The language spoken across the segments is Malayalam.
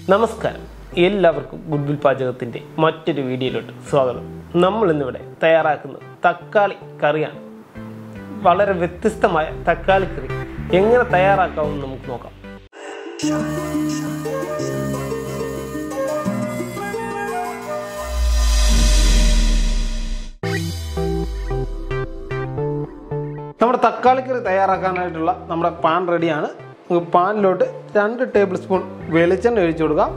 നമസ്കാരം എല്ലാവർക്കും ഗുഡ്വിൽ പാചകത്തിൻ്റെ മറ്റൊരു വീഡിയോയിലോട്ട് സ്വാഗതം നമ്മൾ ഇന്നിവിടെ തയ്യാറാക്കുന്നത് തക്കാളി കറിയാണ് വളരെ വ്യത്യസ്തമായ തക്കാളി കറി എങ്ങനെ തയ്യാറാക്കാമെന്ന് നമുക്ക് നോക്കാം നമ്മുടെ തക്കാളിക്കറി തയ്യാറാക്കാനായിട്ടുള്ള നമ്മുടെ പാൻ റെഡിയാണ് നമുക്ക് പാനിലോട്ട് രണ്ട് ടേബിൾ സ്പൂൺ വെളിച്ചെണ്ണ ഒഴിച്ചു കൊടുക്കാം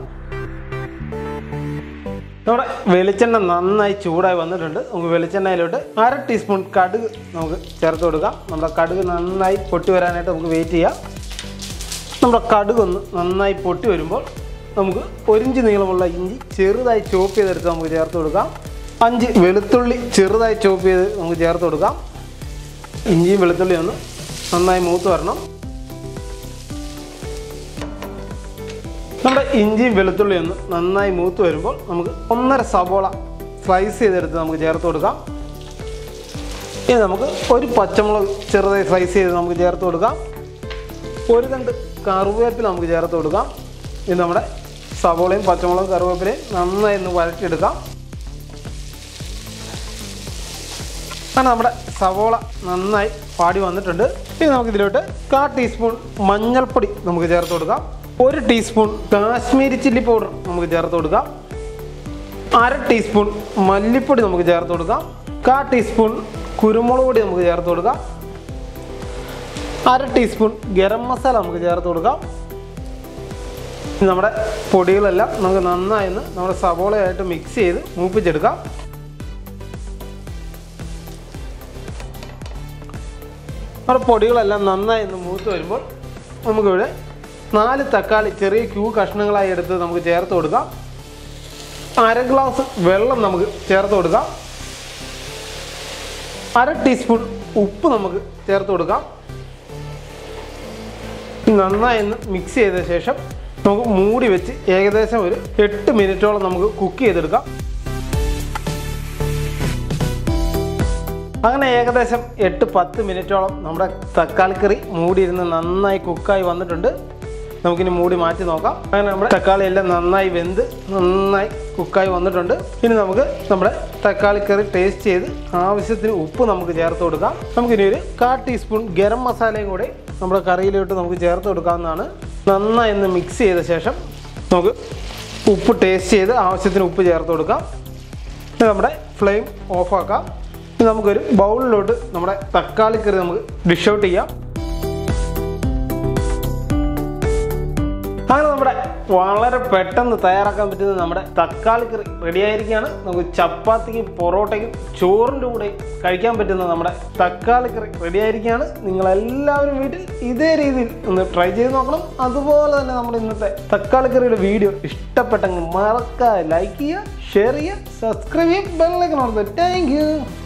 നമ്മുടെ വെളിച്ചെണ്ണ നന്നായി ചൂടായി വന്നിട്ടുണ്ട് നമുക്ക് വെളിച്ചെണ്ണയിലോട്ട് അര ടീസ്പൂൺ കടുക് നമുക്ക് ചേർത്ത് കൊടുക്കാം നമ്മുടെ കടുക് നന്നായി പൊട്ടി വരാനായിട്ട് നമുക്ക് വെയിറ്റ് ചെയ്യാം നമ്മുടെ കടുക് ഒന്ന് നന്നായി പൊട്ടി വരുമ്പോൾ നമുക്ക് ഒരിഞ്ച് നീളമുള്ള ഇഞ്ചി ചെറുതായി ചോപ്പ് ചെയ്തെടുത്ത് നമുക്ക് ചേർത്ത് കൊടുക്കാം അഞ്ച് വെളുത്തുള്ളി ചെറുതായി ചോപ്പ് ചെയ്ത് നമുക്ക് ചേർത്ത് കൊടുക്കാം ഇഞ്ചിയും വെളുത്തുള്ളി ഒന്ന് നന്നായി മൂത്ത് വരണം നമ്മുടെ ഇഞ്ചിയും വെളുത്തുള്ളി ഒന്ന് നന്നായി മൂത്ത് വരുമ്പോൾ നമുക്ക് ഒന്നര സവോള സ്ലൈസ് ചെയ്തെടുത്ത് നമുക്ക് ചേർത്ത് കൊടുക്കാം ഇനി നമുക്ക് ഒരു പച്ചമുളക് ചെറുതായി സ്ലൈസ് ചെയ്ത് നമുക്ക് ചേർത്ത് കൊടുക്കാം ഒരു തണ്ട് കറിവേപ്പില നമുക്ക് ചേർത്ത് കൊടുക്കാം ഇത് നമ്മുടെ സവോളയും പച്ചമുളകും കറിവേപ്പിലയും നന്നായി ഒന്ന് വഴറ്റിയെടുക്കാം അങ്ങനെ നമ്മുടെ സവോള നന്നായി പാടി വന്നിട്ടുണ്ട് ഇനി നമുക്ക് ഇതിലോട്ട് കാ ടീസ്പൂൺ മഞ്ഞൾപ്പൊടി നമുക്ക് ചേർത്ത് കൊടുക്കാം ഒരു ടീസ്പൂൺ കാശ്മീരി ചില്ലി പൗഡർ നമുക്ക് ചേർത്ത് കൊടുക്കാം അര ടീസ്പൂൺ മല്ലിപ്പൊടി നമുക്ക് ചേർത്ത് കൊടുക്കാം കാ ടീസ്പൂൺ കുരുമുളക് പൊടി നമുക്ക് ചേർത്ത് കൊടുക്കാം അര ടീസ്പൂൺ ഗരം മസാല നമുക്ക് ചേർത്ത് കൊടുക്കാം ഇനി നമ്മുടെ പൊടികളെല്ലാം നമുക്ക് നന്നായി ഒന്ന് നമ്മുടെ സവോളയായിട്ട് മിക്സ് ചെയ്ത് മൂപ്പിച്ചെടുക്കാം നമ്മുടെ പൊടികളെല്ലാം നന്നായി ഒന്ന് മൂത്ത് വരുമ്പോൾ നമുക്കിവിടെ നാല് തക്കാളി ചെറിയ ക്യൂ കഷ്ണങ്ങളായി എടുത്ത് നമുക്ക് ചേർത്ത് കൊടുക്കാം അര ഗ്ലാസ് വെള്ളം നമുക്ക് ചേർത്ത് കൊടുക്കാം അര ടീസ്പൂൺ ഉപ്പ് നമുക്ക് ചേർത്ത് കൊടുക്കാം നന്നായി ഒന്ന് മിക്സ് ചെയ്ത ശേഷം നമുക്ക് മൂടി വെച്ച് ഏകദേശം ഒരു എട്ട് മിനിറ്റോളം നമുക്ക് കുക്ക് ചെയ്തെടുക്കാം അങ്ങനെ ഏകദേശം എട്ട് പത്ത് മിനിറ്റോളം നമ്മുടെ തക്കാളിക്കറി മൂടിയിരുന്ന് നന്നായി കുക്കായി വന്നിട്ടുണ്ട് നമുക്കിനി മൂടി മാറ്റി നോക്കാം അങ്ങനെ നമ്മുടെ തക്കാളി എല്ലാം നന്നായി വെന്ത് നന്നായി കുക്കായി വന്നിട്ടുണ്ട് ഇനി നമുക്ക് നമ്മുടെ തക്കാളിക്കറി ടേസ്റ്റ് ചെയ്ത് ആവശ്യത്തിന് ഉപ്പ് നമുക്ക് ചേർത്ത് കൊടുക്കാം നമുക്കിനി ഒരു കാ ടീസ്പൂൺ ഗരം മസാലയും കൂടി നമ്മുടെ കറിയിലോട്ട് നമുക്ക് ചേർത്ത് കൊടുക്കാവുന്നതാണ് നന്നായി ഒന്ന് മിക്സ് ചെയ്ത ശേഷം നമുക്ക് ഉപ്പ് ടേസ്റ്റ് ചെയ്ത് ആവശ്യത്തിന് ഉപ്പ് ചേർത്ത് കൊടുക്കാം ഇനി നമ്മുടെ ഫ്ലെയിം ഓഫാക്കാം ഇനി നമുക്കൊരു ബൗളിലോട്ട് നമ്മുടെ തക്കാളി കറി നമുക്ക് ഡിഷ് ഔട്ട് ചെയ്യാം അങ്ങനെ നമ്മുടെ വളരെ പെട്ടെന്ന് തയ്യാറാക്കാൻ പറ്റുന്ന നമ്മുടെ തക്കാളി കറി റെഡി ആയിരിക്കുകയാണ് നമുക്ക് ചപ്പാത്തിക്കും പൊറോട്ടയ്ക്കും ചോറിൻ്റെ കൂടെ കഴിക്കാൻ പറ്റുന്ന നമ്മുടെ തക്കാളി കറി റെഡി ആയിരിക്കുകയാണ് നിങ്ങളെല്ലാവരും വീട്ടിൽ ഇതേ രീതിയിൽ ഒന്ന് ട്രൈ ചെയ്ത് നോക്കണം അതുപോലെ തന്നെ നമ്മുടെ ഇന്നത്തെ തക്കാളി കറിയുടെ വീഡിയോ ഇഷ്ടപ്പെട്ടെങ്കിൽ മറക്കാതെ ലൈക്ക് ചെയ്യുക ഷെയർ ചെയ്യുക സബ്സ്ക്രൈബ് ചെയ്യുക ബെല്ലൈക്കൺ ഓർത്ത് താങ്ക് യു